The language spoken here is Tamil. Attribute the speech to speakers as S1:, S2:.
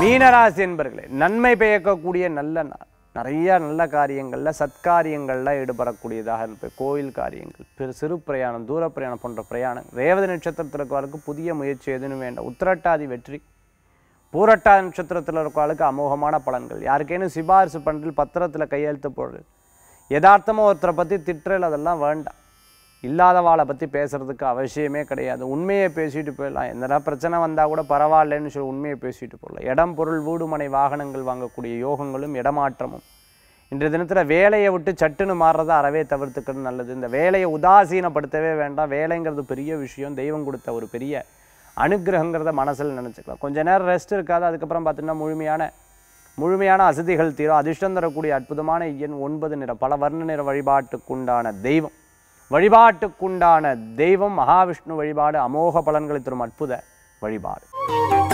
S1: மீனராசி என்பர்களே நன்மை பயக்கக்கூடிய நல்ல நாள் நிறைய நல்ல காரியங்களில் சத்காரியங்களில் ஈடுபடக்கூடியதாக இருப்பது கோயில் காரியங்கள் பெரு சிறு பிரயாணம் தூர பிரயாணம் போன்ற பிரயாணம் ரேவதி நட்சத்திரத்தில் இருக்கவர்களுக்கு புதிய முயற்சி எதுவும் வேண்டாம் உத்திரட்டாதி வெற்றி பூரட்டாதி நட்சத்திரத்தில் இருக்கவர்களுக்கு அமோகமான பலன்கள் யாருக்கேனும் சிபாரிசு பண்ணுறது பத்திரத்தில் கையெழுத்து போடுறது யதார்த்தமாக ஒருத்தரை பற்றி திட்டுறல் அதெல்லாம் வேண்டாம் இல்லாதவாளை பற்றி பேசுறதுக்கு அவசியமே கிடையாது உண்மையை பேசிட்டு போயிடலாம் எந்தனா பிரச்சனை வந்தால் கூட பரவாயில்லைன்னு சொல்லி உண்மையை பேசிட்டு போயிடலாம் இடம் பொருள் வீடு மனை வாகனங்கள் வாங்கக்கூடிய யோகங்களும் இடமாற்றமும் இன்றைய தினத்தில் வேலையை விட்டு சட்டுன்னு மாறுறதை அறவே தவிர்த்துக்கிறது நல்லது இந்த வேலையை உதாசீனப்படுத்தவே வேண்டாம் வேலைங்கிறது பெரிய விஷயம் தெய்வம் கொடுத்த ஒரு பெரிய அனுக்கிரகங்கிறத மனசில் நினச்சிக்கலாம் கொஞ்ச நேரம் ரெஸ்ட் இருக்காது அதுக்கப்புறம் பார்த்தீங்கன்னா முழுமையான முழுமையான அசதிகள் தீரும் அதிர்ஷ்டம் தரக்கூடிய அற்புதமான எண் ஒன்பது நிற பல வர்ண நிற வழிபாட்டுக்குண்டான தெய்வம் வழிபாட்டுக்குண்டான தெய்வம் மகாவிஷ்ணு வழிபாடு அமோக பலன்களை தரும் அற்புத வழிபாடு